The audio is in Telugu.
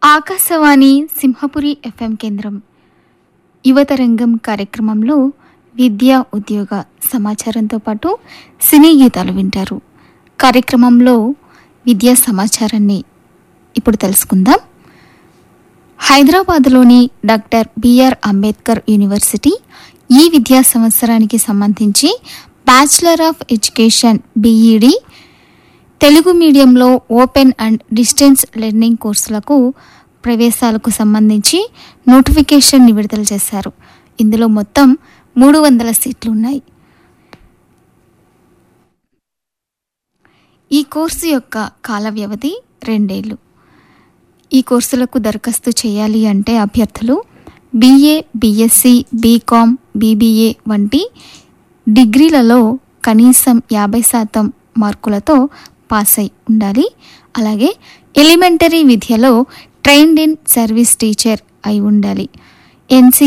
ఆకాశవాణి సింహపురి ఎఫ్ఎం కేంద్రం యువతరంగం కార్యక్రమంలో విద్యా ఉద్యోగ సమాచారంతో పాటు సినీ గీతాలు వింటారు కార్యక్రమంలో విద్యా సమాచారాన్ని ఇప్పుడు తెలుసుకుందాం హైదరాబాద్లోని డాక్టర్ బిఆర్ అంబేద్కర్ యూనివర్సిటీ ఈ విద్యా సంవత్సరానికి సంబంధించి bachelor of education BEd Telugu మీడియంలో ఓపెన్ అండ్ డిస్టెన్స్ లెర్నింగ్ కోర్సులకు ప్రవేశాలకు సంబంధించి నోటిఫికేషన్ని విడుదల చేశారు ఇందులో మొత్తం మూడు వందల సీట్లు ఉన్నాయి ఈ కోర్సు యొక్క కాల వ్యవధి రెండేళ్ళు ఈ కోర్సులకు దరఖాస్తు చేయాలి అంటే అభ్యర్థులు బీఏ బీఎస్సీ బీకామ్ బీబీఏ వంటి డిగ్రీలలో కనీసం యాభై శాతం మార్కులతో పాస్ అయి ఉండాలి అలాగే ఎలిమెంటరీ విద్యలో ట్రైన్డ్ ఇన్ సర్వీస్ టీచర్ అయి ఉండాలి ఎన్సీ